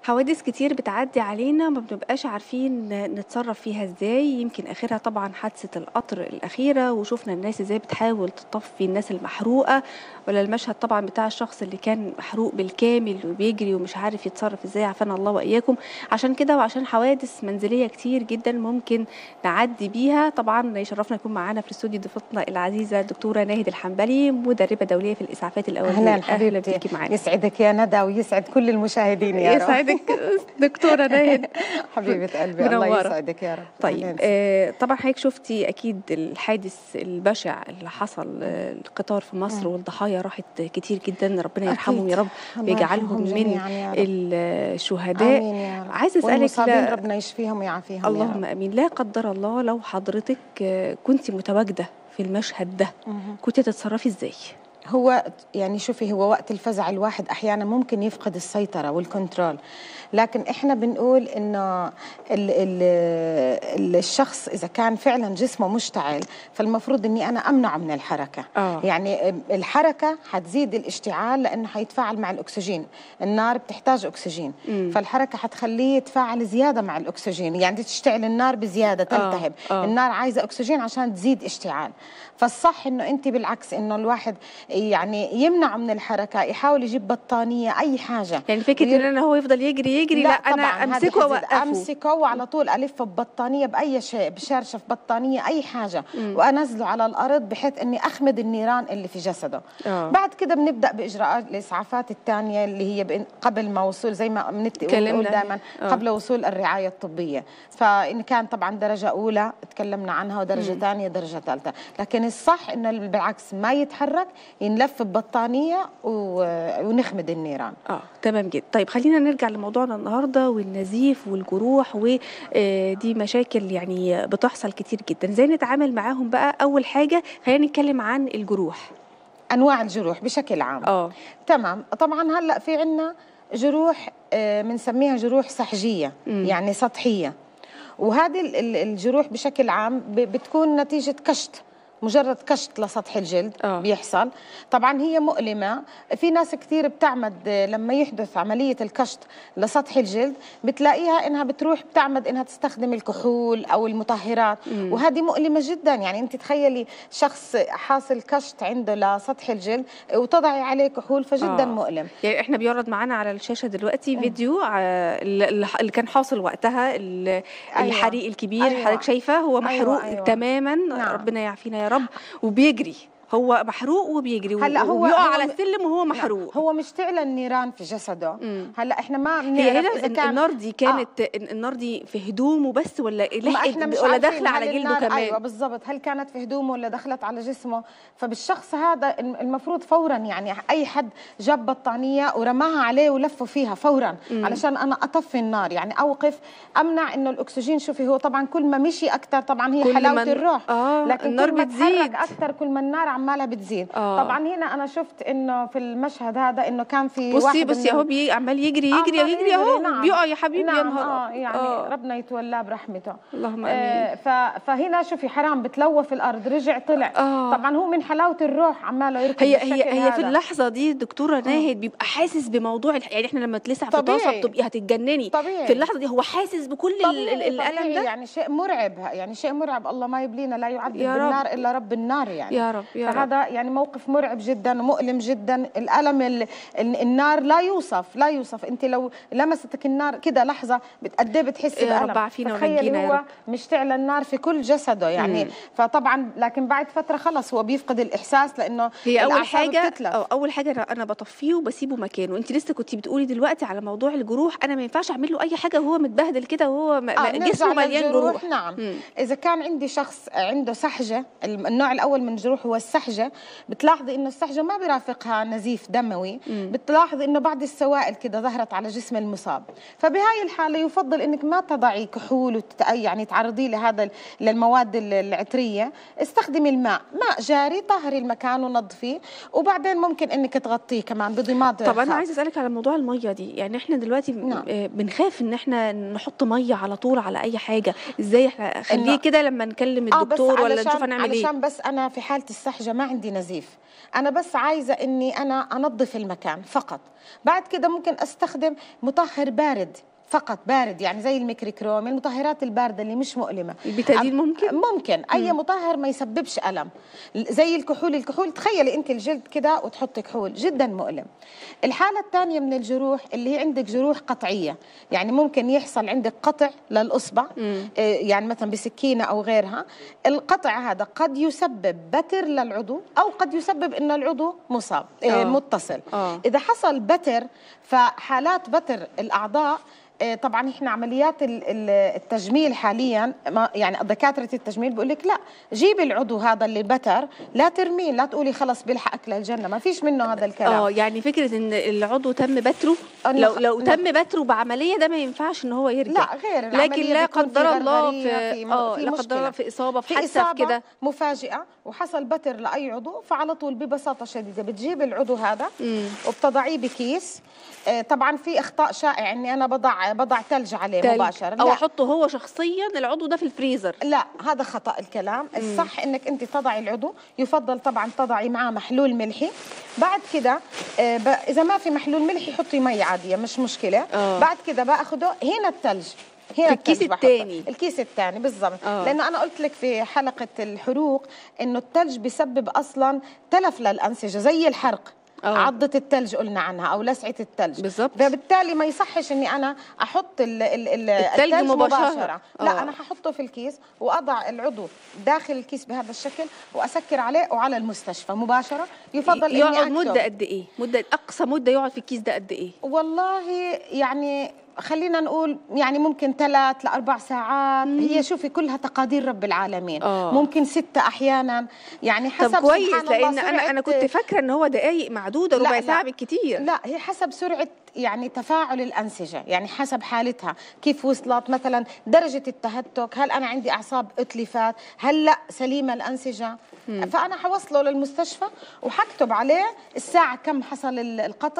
حوادث كتير بتعدي علينا ما بنبقاش عارفين نتصرف فيها ازاي يمكن اخرها طبعا حادثه القطر الاخيره وشفنا الناس ازاي بتحاول تطفي الناس المحروقه ولا المشهد طبعا بتاع الشخص اللي كان محروق بالكامل وبيجري ومش عارف يتصرف ازاي عافانا الله واياكم عشان كده وعشان حوادث منزليه كتير جدا ممكن نعدي بيها طبعا يشرفنا يكون معانا في الاستوديو ضيفتنا العزيزه الدكتوره ناهد الحنبلي مدربه دوليه في الاسعافات الاوليه اهلا حبيبتي بيكي معانا يسعدك يا ندى ويسعد كل المشاهدين يا رب يسعدك دكتوره ناهد حبيبه قلبي الله منورة. يسعدك يا رب طيب أهلاً. آه طبعا حضرتك شفتي اكيد الحادث البشع اللي حصل آه القطار في مصر والضحايا راحت كتير جدا ربنا يرحمهم يا رب الله ويجعلهم يرحمهم من جميعاً يا رب. الشهداء آمين يا رب. عايزه اسالك والمصابين لا ربنا يشفيهم ويعافيهم يا اللهم رب. امين لا قدر الله لو حضرتك آه، كنت متواجده في المشهد ده مهم. كنت تتصرفي ازاي هو يعني شوفي هو وقت الفزع الواحد احيانا ممكن يفقد السيطره والكنترول لكن احنا بنقول انه ال ال ال الشخص اذا كان فعلا جسمه مشتعل فالمفروض اني انا امنعه من الحركه آه. يعني الحركه حتزيد الاشتعال لانه حيتفاعل مع الاكسجين النار بتحتاج اكسجين مم. فالحركه حتخليه يتفاعل زياده مع الاكسجين يعني تشتعل النار بزياده تلتهب آه. النار عايزه اكسجين عشان تزيد اشتعال فالصح انه انت بالعكس انه الواحد يعني يمنع من الحركه يحاول يجيب بطانيه اي حاجه يعني فكره وير- ان انا هو يفضل يجري يجري لا, انا طبعاً، هذا امسكه حزب. واوقفه امسكه وعلى طول الفه ببطانيه باي شيء بشرشف بطانيه اي حاجه وانزله على الارض بحيث اني اخمد النيران اللي في جسده آه. بعد كده بنبدا باجراءات الاسعافات الثانيه اللي هي بإن- قبل ما وصول زي ما بنت- تكلمنا. بنقول دائما آه. قبل وصول الرعايه الطبيه فان كان طبعا درجه اولى تكلمنا عنها ودرجه ثانيه درجه ثالثه لكن الصح انه بالعكس ما يتحرك ينلف ببطانيه و- ونخمد النيران اه تمام جدا طيب خلينا نرجع لموضوعنا النهارده والنزيف والجروح ودي مشاكل يعني بتحصل كتير جدا ازاي نتعامل معاهم بقى اول حاجه خلينا نتكلم عن الجروح انواع الجروح بشكل عام اه تمام طبعا هلا في عنا جروح بنسميها جروح سحجيه مم. يعني سطحيه وهذه ال- ال- الجروح بشكل عام ب- بتكون نتيجه كشط مجرد كشط لسطح الجلد آه. بيحصل طبعا هي مؤلمة في ناس كثير بتعمد آه، لما يحدث عملية الكشط لسطح الجلد بتلاقيها انها بتروح بتعمد انها تستخدم الكحول او المطهرات مم. وهذه مؤلمة جدا يعني انت تخيلي شخص حاصل كشط عنده لسطح الجلد وتضعي عليه كحول فجدا آه. مؤلم يعني احنا بيعرض معانا على الشاشه دلوقتي فيديو ع- اللي اللي كان حاصل وقتها ال- أيوة. الحريق الكبير أيوة. حضرتك شايفه هو أيوة، محروق أيوة. تماما نعم. ربنا يعافينا يا رب وبيجري هو محروق وبيجري هلا هو- وبيقع هو على م- السلم وهو محروق هو مشتعل النيران في جسده مم. هلا احنا ما هي بنعرف هنا اذا الن- كان النار دي كانت النار دي في هدومه بس ولا ما لحقت احنا مش ولا عارفين داخله هل على جلده النار- كمان ايوه بالضبط هل كانت في هدومه ولا دخلت على جسمه فبالشخص هذا الم- المفروض فورا يعني اي حد جاب بطانيه ورماها عليه ولفه فيها فورا مم. علشان انا اطفي النار يعني اوقف امنع انه الاكسجين شوفي هو طبعا كل ما مشي اكثر طبعا هي كل حلاوه ما- الروح آه، لكن النار كل ما بتزيد. تحرك اكثر كل ما النار عمالها بتزيد آه. طبعا هنا انا شفت انه في المشهد هذا انه كان في بصي واحد بصي من اهو بي عمال يجري آه، يجري عمال يجري اهو نعم. بيقع يا حبيبي يا نعم نهار اه يعني آه. ربنا يتولاه برحمته اللهم آه، امين ف- فهنا شوفي حرام بتلوى في الارض رجع طلع آه. طبعا هو من حلاوه الروح عماله يركض هي بالشكل هي هي في هذا. اللحظه دي دكتوره ناهد بيبقى حاسس بموضوع الح... يعني احنا لما تلسع في طاسه طبيعي. بتبقي هتتجنني طبيعي. في اللحظه دي هو حاسس بكل ال- ال- طبيعي الالم طبيعي ده يعني شيء مرعب يعني شيء مرعب الله ما يبلينا لا يعذب يا رب. بالنار الا رب النار يعني يا رب يا رب فهذا يعني موقف مرعب جدا ومؤلم جدا الالم ال- ال- النار لا يوصف لا يوصف انت لو لمستك النار كده لحظه بتقدي بتحسي يا رب بالم عافينا فتخيلي ونجينا يا هو رب. مشتعل النار في كل جسده يعني مم. فطبعا لكن بعد فتره خلص هو بيفقد الاحساس لانه هي اول الأعصاب حاجه بتتلف. أو اول حاجه أنا- انا بطفيه وبسيبه مكانه انت لسه كنت بتقولي دلوقتي على موضوع الجروح انا ما ينفعش اعمل له اي حاجه وهو متبهدل كده وهو م- آه م- نرجع جسمه مليان للجروح، جروح نعم مم. اذا كان عندي شخص عنده سحجه الم- النوع الاول من الجروح هو السحجه بتلاحظي انه السحجه ما بيرافقها نزيف دموي مم. بتلاحظي انه بعض السوائل كده ظهرت على جسم المصاب فبهاي الحاله يفضل انك ما تضعي كحول وتت... يعني تعرضيه لهذا ال- للمواد ال- العطريه استخدمي الماء ماء جاري طهري المكان ونظفيه وبعدين ممكن انك تغطيه كمان بضماد طب انا خاص. عايزه اسالك على موضوع الميه دي يعني احنا دلوقتي نعم. آه، بنخاف ان احنا نحط ميه على طول على اي حاجه ازاي احنا خليه إنه- كده لما نكلم آه، بس الدكتور ولا علشان- نشوف هنعمل ايه علشان بس انا في حاله السحجه الانسجه ما عندي نزيف انا بس عايزه اني انا انظف المكان فقط بعد كده ممكن استخدم مطهر بارد فقط بارد يعني زي الميكروكروم المطهرات البارده اللي مش مؤلمه البتادين ممكن ممكن اي مطهر ما يسببش الم زي الكحول الكحول تخيلي انت الجلد كده وتحطي كحول جدا مؤلم الحاله الثانيه من الجروح اللي هي عندك جروح قطعيه يعني ممكن يحصل عندك قطع للاصبع مم. آه، يعني مثلا بسكينه او غيرها القطع هذا قد يسبب بتر للعضو او قد يسبب ان العضو مصاب آه، آه. متصل آه. اذا حصل بتر فحالات بتر الاعضاء آه، طبعا احنا عمليات ال- ال- التجميل حاليا ما- يعني دكاتره التجميل بيقول لك لا جيبي العضو هذا اللي بتر لا ترميه لا تقولي خلاص بيلحقك للجنه ما فيش منه هذا الكلام اه يعني فكره ان العضو تم بتره أنا لو خ- لو لا. تم بتره بعمليه ده ما ينفعش ان هو يرجع لا غير لكن العملية لا بيكون في قدر الله غرغرية، في في م- اه في لا قدر مشكلة. الله في اصابه في في حادثه في إصابة كده مفاجئة وحصل بتر لأي عضو فعلى طول ببساطة شديدة بتجيب العضو هذا مم. وبتضعيه بكيس آه، طبعا في اخطاء شائع اني انا بضع بضع ثلج عليه تلج. مباشره او لا احطه هو شخصيا العضو ده في الفريزر لا هذا خطا الكلام الصح انك انت تضعي العضو يفضل طبعا تضعي معاه محلول ملحي بعد كده آه، ب- اذا ما في محلول ملحي حطي مي عاديه مش مشكله آه. بعد كده باخده هنا الثلج هنا في الكيس التلج بحطه. التاني. الكيس الثاني بالضبط آه. لانه انا قلت لك في حلقه الحروق انه الثلج بيسبب اصلا تلف للانسجه زي الحرق آه. عضة الثلج قلنا عنها او لسعة الثلج بالظبط. فبالتالي ما يصحش اني انا احط ال ال ال التلج مباشرة. لا آه. انا هحطه في الكيس واضع العضو داخل الكيس بهذا الشكل واسكر عليه وعلى المستشفى مباشره يفضل اني يقعد أكتب. مده قد ايه مده اقصى مده يقعد في الكيس ده قد ايه والله يعني خلينا نقول يعني ممكن ثلاث لاربع ساعات هي شوفي كلها تقادير رب العالمين آه. ممكن ستة احيانا يعني حسب طب كويس سبحان الله لان انا انا سرعة- كنت فاكره ان هو دقائق معدوده لا، ربع لا. ساعه بالكتير لا هي حسب سرعة يعني تفاعل الأنسجة يعني حسب حالتها كيف وصلت مثلا درجة التهتك هل أنا عندي أعصاب أتلفت هل لا سليمة الأنسجة فأنا حوصله للمستشفى وحكتب عليه الساعة كم حصل ال- القطع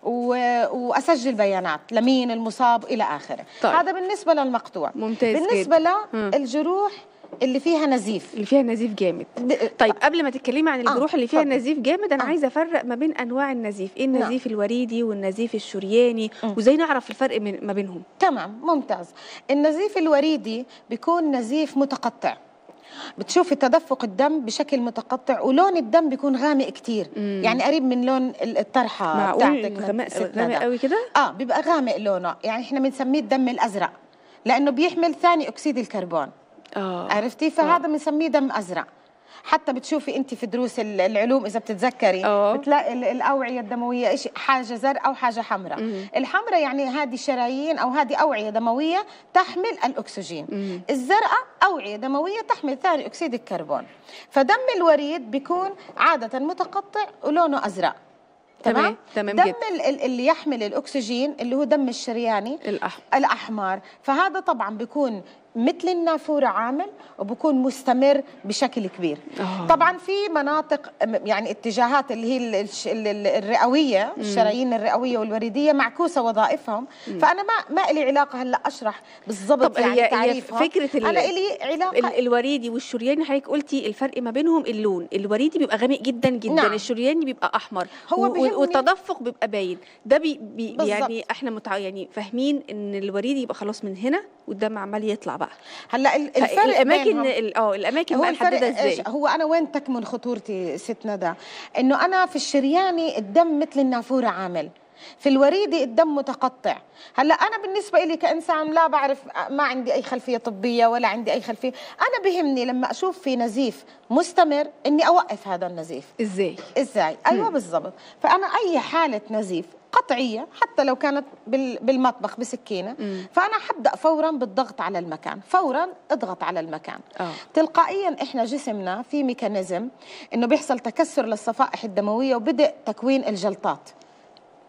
و- وأسجل بيانات لمين المصاب إلى آخره طيب. هذا بالنسبة للمقطوع ممتاز بالنسبة مم. للجروح اللي فيها نزيف اللي فيها نزيف جامد ب- طيب قبل ما تتكلمي عن الجروح اللي فيها اتفضل. نزيف جامد انا آه. عايزه افرق ما بين انواع النزيف ايه نعم. النزيف الوريدي والنزيف الشرياني مم. وازاي نعرف الفرق من ما بينهم تمام ممتاز النزيف الوريدي بيكون نزيف متقطع بتشوفي تدفق الدم بشكل متقطع ولون الدم بيكون غامق كتير مم. يعني قريب من لون ال- الطرحه معقول بتاعتك غامق ستنا غامق ده. قوي كده اه بيبقى غامق لونه يعني احنا بنسميه الدم الازرق لانه بيحمل ثاني اكسيد الكربون اه عرفتي فهذا بنسميه دم ازرق حتى بتشوفي انت في دروس ال- العلوم اذا بتتذكري آه. بتلاقي ال- الاوعيه الدمويه إيش حاجه زرقاء او حاجه حمراء مم. الحمراء يعني هذه شرايين او هذه اوعيه دمويه تحمل الاكسجين مم. الزرقاء اوعيه دمويه تحمل ثاني اكسيد الكربون فدم الوريد بيكون عاده متقطع ولونه ازرق تمام، تمام دم جدا. ال- ال- اللي يحمل الاكسجين اللي هو دم الشرياني الاحمر الاحمر فهذا طبعا بيكون مثل النافوره عامل وبكون مستمر بشكل كبير آه. طبعا في مناطق م- يعني اتجاهات اللي هي ال- الش- ال- ال- الرئويه الشرايين الرئويه والوريديه معكوسه وظائفهم فانا ما ما لي علاقه هلا اشرح بالضبط طب يعني هي- هي تعريفهم فكرة ال- انا لي علاقه ال- الوريدي والشرياني حضرتك قلتي الفرق ما بينهم اللون الوريدي بيبقى غامق جدا جدا نعم. الشرياني بيبقى احمر هو و- بيهمني- والتدفق بيبقى باين ده بي بي بالظبط. يعني احنا متع... يعني فاهمين ان الوريدي يبقى خلاص من هنا والدم عمال يطلع بقى هلا ال- الفرق الاماكن بينهم- ال- اه الاماكن هو بقى الفرق نحددها ازاي إيش؟ هو انا وين تكمن خطورتي ست ندى انه انا في الشرياني الدم مثل النافوره عامل في الوريدي الدم متقطع هلا انا بالنسبه لي كانسان لا بعرف ما عندي اي خلفيه طبيه ولا عندي اي خلفيه انا بهمني لما اشوف في نزيف مستمر اني اوقف هذا النزيف ازاي ازاي ايوه بالضبط فانا اي حاله نزيف قطعيه حتى لو كانت بال- بالمطبخ بسكينه مم. فانا حبدا فورا بالضغط على المكان فورا اضغط على المكان اه تلقائيا احنا جسمنا في ميكانيزم انه بيحصل تكسر للصفائح الدمويه وبدأ تكوين الجلطات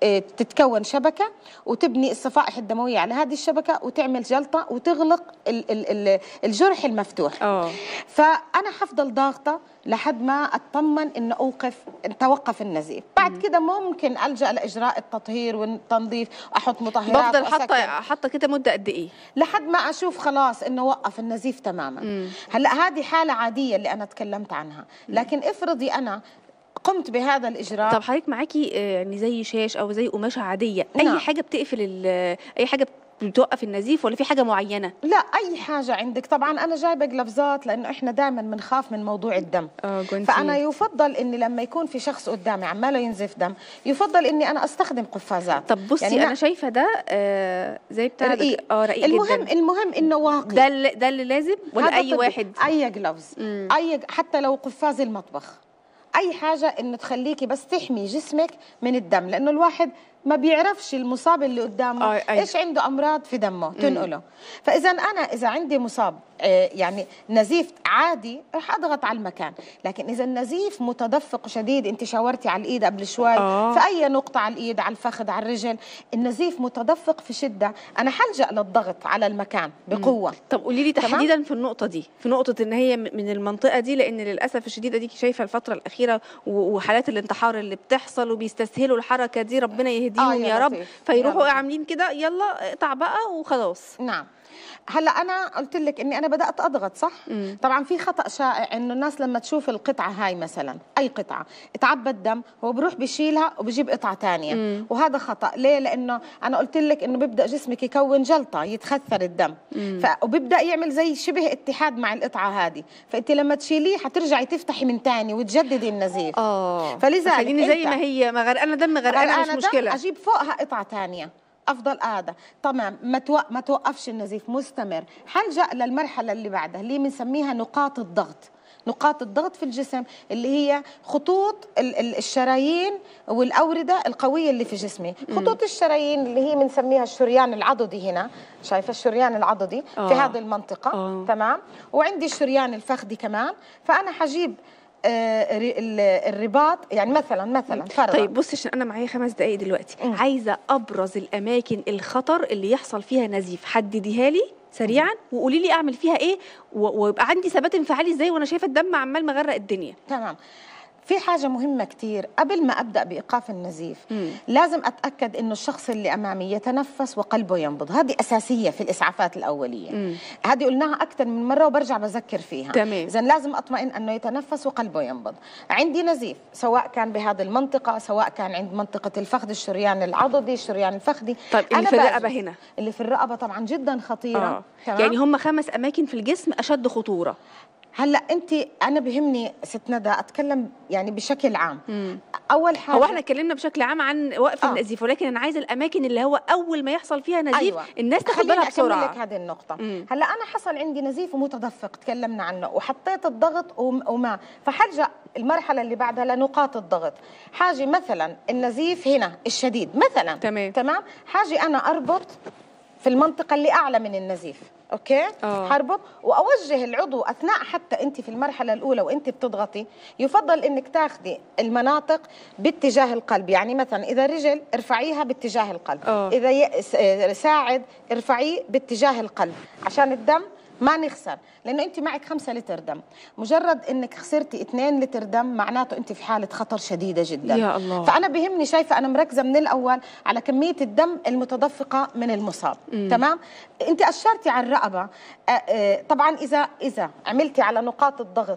آه، تتكون شبكه وتبني الصفائح الدمويه على هذه الشبكه وتعمل جلطه وتغلق ال- ال- ال- الجرح المفتوح اه فانا حفضل ضاغطه لحد ما اطمن ان اوقف ان توقف النزيف بعد كده ممكن الجا لاجراء التطهير والتنظيف احط مطهرات بفضل حاطه وأسكن. حاطه كده مده قد ايه لحد ما اشوف خلاص انه وقف النزيف تماما هلا هذه حاله عاديه اللي انا تكلمت عنها لكن افرضي انا قمت بهذا الاجراء طب حضرتك معاكي آه، يعني زي شاش او زي قماشه عاديه اي نعم. حاجه بتقفل ال- اي حاجه بتوقف النزيف ولا في حاجه معينه لا اي حاجه عندك طبعا انا جايبه قلفزات لانه احنا دائما بنخاف من موضوع الدم اه جوانتي. فانا يفضل اني لما يكون في شخص قدامي عماله ينزف دم يفضل اني انا استخدم قفازات طب بصي يعني انا نعم. شايفه ده آه زي بتاع رقيق اه رقيق المهم جدا المهم انه واقي ده اللي ده اللي لازم ولا هذا اي طبي. واحد اي جلوفز مم. اي حتى لو قفاز المطبخ اي حاجه انه تخليكي بس تحمي جسمك من الدم لانه الواحد ما بيعرفش المصاب اللي قدامه آه، أي. ايش عنده امراض في دمه تنقله فاذا انا اذا عندي مصاب آه، يعني نزيف عادي رح اضغط على المكان لكن اذا النزيف متدفق شديد انت شاورتي على الايد قبل شوي آه. في اي نقطه على الايد على الفخذ على الرجل النزيف متدفق في شده انا حلجا للضغط على المكان بقوه طب قولي لي تمام؟ تحديدا في النقطه دي في نقطه ان هي م- من المنطقه دي لان للاسف الشديد اديكي شايفه الفتره الاخيره و- وحالات الانتحار اللي بتحصل وبيستسهلوا الحركه دي ربنا يهديهم آه يا يا رب لطيف، فيروحوا يا لطيف. عاملين كده يلا اقطع بقى وخلاص نعم هلا انا قلت لك اني انا بدات اضغط صح مم. طبعا في خطا شائع انه الناس لما تشوف القطعه هاي مثلا اي قطعه تعبى الدم هو بروح بيشيلها وبيجيب قطعه ثانيه مم. وهذا خطا ليه لانه انا قلت لك انه بيبدا جسمك يكون جلطه يتخثر الدم ف... وبيبدا يعمل زي شبه اتحاد مع القطعه هذه فانت لما تشيليه حترجعي تفتحي من ثاني وتجددي النزيف اه فلذلك خليني زي أنت- ما هي ما غرقانه دم غرقانه غرقانة مش دم، مشكله اجيب فوقها قطعه ثانيه افضل قاعده تمام ما تو... ما توقفش النزيف مستمر حلجا للمرحله اللي بعدها اللي بنسميها نقاط الضغط نقاط الضغط في الجسم اللي هي خطوط ال- ال- الشرايين والاورده القويه اللي في جسمي خطوط الشرايين اللي هي بنسميها الشريان العضدي هنا شايفه الشريان العضدي آه. في هذه المنطقه آه. تمام وعندي الشريان الفخذي كمان فانا حجيب آه، ر- ال- الرباط يعني مثلا مثلا فرضا طيب بصي عشان انا معايا خمس دقايق دلوقتي مم. عايزه ابرز الاماكن الخطر اللي يحصل فيها نزيف حدديها لي سريعا وقولي لي اعمل فيها ايه و- ويبقى عندي ثبات انفعالي ازاي وانا شايفه الدم عمال مغرق الدنيا تمام في حاجة مهمة كتير قبل ما أبدأ بإيقاف النزيف مم. لازم أتأكد إنه الشخص اللي أمامي يتنفس وقلبه ينبض هذه أساسية في الإسعافات الأولية مم. هذه قلناها أكثر من مرة وبرجع بذكر فيها تمام. إذا لازم أطمئن أنه يتنفس وقلبه ينبض عندي نزيف سواء كان بهذه المنطقة سواء كان عند منطقة الفخذ الشريان العضدي الشريان الفخذي طيب اللي أنا في باجي. الرقبه هنا اللي في الرقبة طبعا جدا خطيرة اه تمام؟ يعني هم خمس اماكن في الجسم اشد خطوره هلا انت انا بهمني ست ندى اتكلم يعني بشكل عام مم. اول حاجه هو احنا اتكلمنا بشكل عام عن وقف آه. النزيف ولكن انا عايزه الاماكن اللي هو اول ما يحصل فيها نزيف أيوة. الناس تاخد خليني بالها أكمل لك بسرعه هذه النقطة مم. هلا أنا حصل عندي نزيف ومتدفق تكلمنا عنه وحطيت الضغط وم- وما فحرجع المرحلة اللي بعدها لنقاط الضغط حاجة مثلا النزيف هنا الشديد مثلا تمام. تمام حاجة أنا أربط في المنطقة اللي أعلى من النزيف اوكي آه. حربط واوجه العضو اثناء حتى انت في المرحله الاولى وانت بتضغطي يفضل انك تاخذي المناطق باتجاه القلب يعني مثلا اذا رجل ارفعيها باتجاه القلب آه. اذا ي- س- آه، ساعد ارفعيه باتجاه القلب عشان الدم ما نخسر لانه انت معك خمسة لتر دم مجرد انك خسرتي 2 لتر دم معناته انت في حاله خطر شديده جدا يا الله. فانا بهمني شايفه انا مركزه من الاول على كميه الدم المتدفقه من المصاب مم. تمام انت اشرتي على الرقبه آه، آه، طبعا اذا اذا عملتي على نقاط الضغط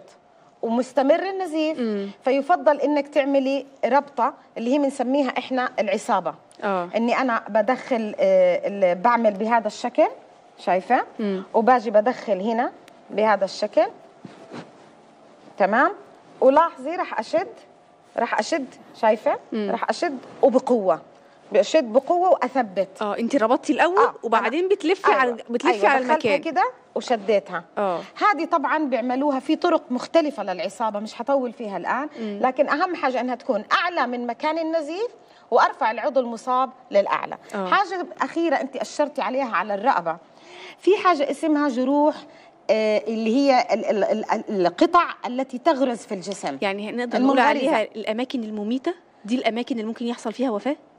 ومستمر النزيف مم. فيفضل انك تعملي ربطه اللي هي بنسميها احنا العصابه اه اني انا بدخل آه، ال- بعمل بهذا الشكل شايفه مم. وباجي بدخل هنا بهذا الشكل تمام ولاحظي راح اشد راح اشد شايفه مم. راح اشد وبقوه بشد بقوه واثبت اه انت ربطتي الاول آه، وبعدين بتلفي أيوة. على بتلفي أيوة. على دخلتها المكان كده وشديتها اه هذه طبعا بيعملوها في طرق مختلفة للعصابة مش حطول فيها الآن مم. لكن أهم حاجة أنها تكون أعلى من مكان النزيف وأرفع العضو المصاب للأعلى آه. حاجة أخيرة أنت أشرتي عليها على الرقبة في حاجة اسمها جروح آه، اللي هي ال- ال- ال- القطع التي تغرز في الجسم يعني نقدر نقول المنغرزة. عليها الاماكن المميته دي الاماكن اللي ممكن يحصل فيها وفاه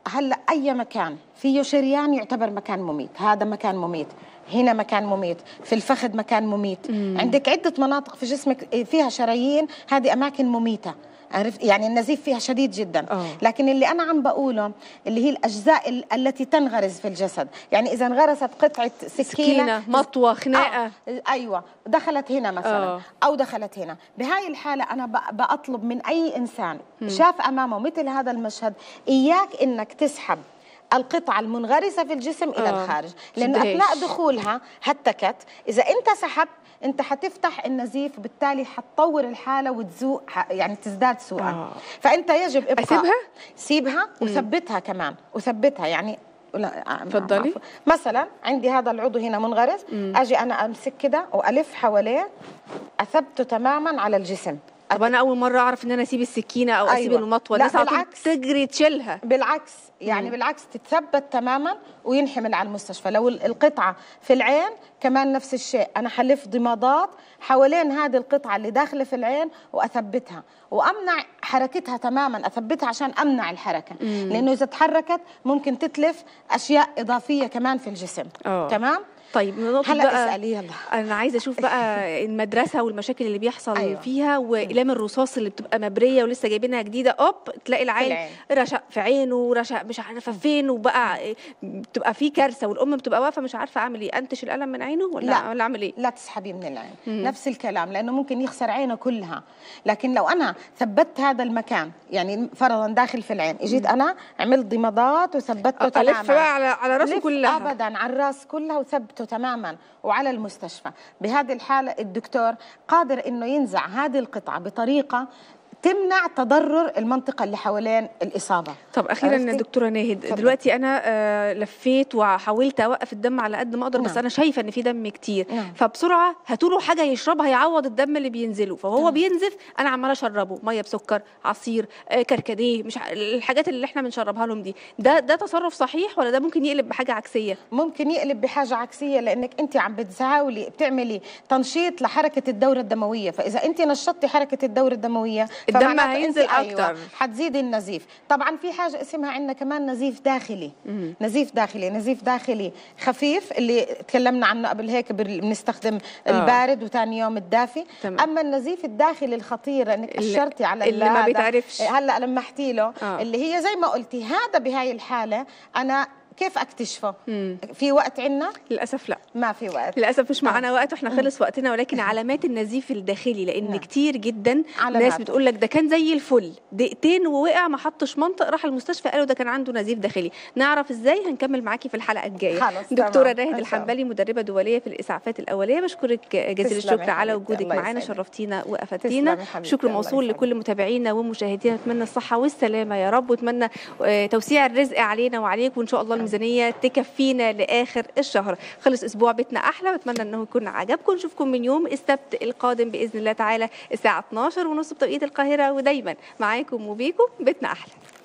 هلا اي مكان فيه شريان يعتبر مكان مميت هذا مكان مميت هنا مكان مميت في الفخذ مكان مميت مم. عندك عده مناطق في جسمك فيها شرايين هذه اماكن مميته عرفت يعني النزيف فيها شديد جدا أوه. لكن اللي انا عم بقوله اللي هي الاجزاء ال التي تنغرز في الجسد يعني اذا انغرست قطعه سكينه, سكينة مطوه خناقه آه. ايوه دخلت هنا مثلا أوه. او دخلت هنا بهاي الحاله انا بطلب من اي انسان م. شاف امامه مثل هذا المشهد اياك انك تسحب القطعة المنغرسة في الجسم إلى آه. الخارج لأنه أثناء دخولها هتكت إذا أنت سحبت انت حتفتح النزيف بالتالي حتطور الحاله وتزوق يعني تزداد سوءا آه. فانت يجب ابقاء اسيبها سيبها وثبتها كمان وثبتها يعني لا تفضلي مثلا عندي هذا العضو هنا منغرس مم. اجي انا امسك كده والف حواليه اثبته تماما على الجسم طب انا اول مره اعرف ان انا اسيب السكينه او أيوة. اسيب المطوه الناس بالعكس تجري تشيلها بالعكس يعني مم. بالعكس تتثبت تماما وينحمل على المستشفى لو القطعه في العين كمان نفس الشيء انا حلف ضمادات حوالين هذه القطعه اللي داخله في العين واثبتها وامنع حركتها تماما اثبتها عشان امنع الحركه مم. لانه اذا تحركت ممكن تتلف اشياء اضافيه كمان في الجسم أوه. تمام طيب نقطة هلا بقى اسألي يلا أنا عايزة أشوف بقى المدرسة والمشاكل اللي بيحصل أيوة. فيها وإقلام الرصاص اللي بتبقى مبرية ولسه جايبينها جديدة أوب تلاقي العين رشق في عينه رشق مش عارفة فين وبقى بتبقى في كارثة والأم بتبقى واقفة مش عارفة أعمل إيه أنتش القلم من عينه ولا لا ولا أعمل إيه؟ لا تسحبي من العين مم. نفس الكلام لأنه ممكن يخسر عينه كلها لكن لو أنا ثبت هذا المكان يعني فرضا داخل في العين اجيت أنا عملت ضمادات وثبته تماما ألف بقى على على راسه كلها أبدا على الراس كلها وثبته تماما وعلى المستشفى بهذه الحالة الدكتور قادر أنه ينزع هذه القطعة بطريقة تمنع تضرر المنطقه اللي حوالين الاصابه طب اخيرا يا دكتوره ناهد فضل. دلوقتي انا آه لفيت وحاولت اوقف الدم على قد ما اقدر نعم. بس انا شايفه ان في دم كتير نعم. فبسرعه هاتوا له حاجه يشربها يعوض الدم اللي بينزله فهو نعم. بينزف انا عماله اشربه ميه بسكر عصير آه كركديه مش الحاجات اللي احنا بنشربها لهم دي ده ده تصرف صحيح ولا ده ممكن يقلب بحاجه عكسيه ممكن يقلب بحاجه عكسيه لانك انت عم بتزاولي بتعملي تنشيط لحركه الدوره الدمويه فاذا انت نشطتي حركه الدوره الدمويه الدم هينزل اكتر أيوة. حتزيد النزيف طبعا في حاجه اسمها عندنا كمان نزيف داخلي مم. نزيف داخلي نزيف داخلي خفيف اللي تكلمنا عنه قبل هيك بنستخدم آه. البارد وثاني يوم الدافي تمام. اما النزيف الداخلي الخطير انك اشرتي على اللي ما بيتعرفش هلا لمحتي له آه. اللي هي زي ما قلتي هذا بهاي الحاله انا كيف اكتشفه؟ مم. في وقت عندنا؟ للاسف لا ما في وقت للاسف مش معانا آه. وقت واحنا خلص وقتنا ولكن علامات النزيف الداخلي لان نعم. كتير جدا علامات. ناس بتقول لك ده كان زي الفل دقيقتين ووقع ما حطش منطق راح المستشفى قالوا ده كان عنده نزيف داخلي نعرف ازاي هنكمل معاكي في الحلقه الجايه دكتوره ناهد الحنبلي مدربه دوليه في الاسعافات الاوليه بشكرك جزيل الشكر على وجودك معانا شرفتينا وافدتينا شكر موصول لكل متابعينا ومشاهدينا اتمنى الصحه والسلامه يا رب واتمنى توسيع الرزق علينا وعليكم وان شاء الله الميزانيه تكفينا لاخر الشهر خلص اسبوع بيتنا احلى بتمنى انه يكون عجبكم نشوفكم من يوم السبت القادم باذن الله تعالى الساعه 12 ونص بتوقيت القاهره ودايما معاكم وبيكم بيتنا احلى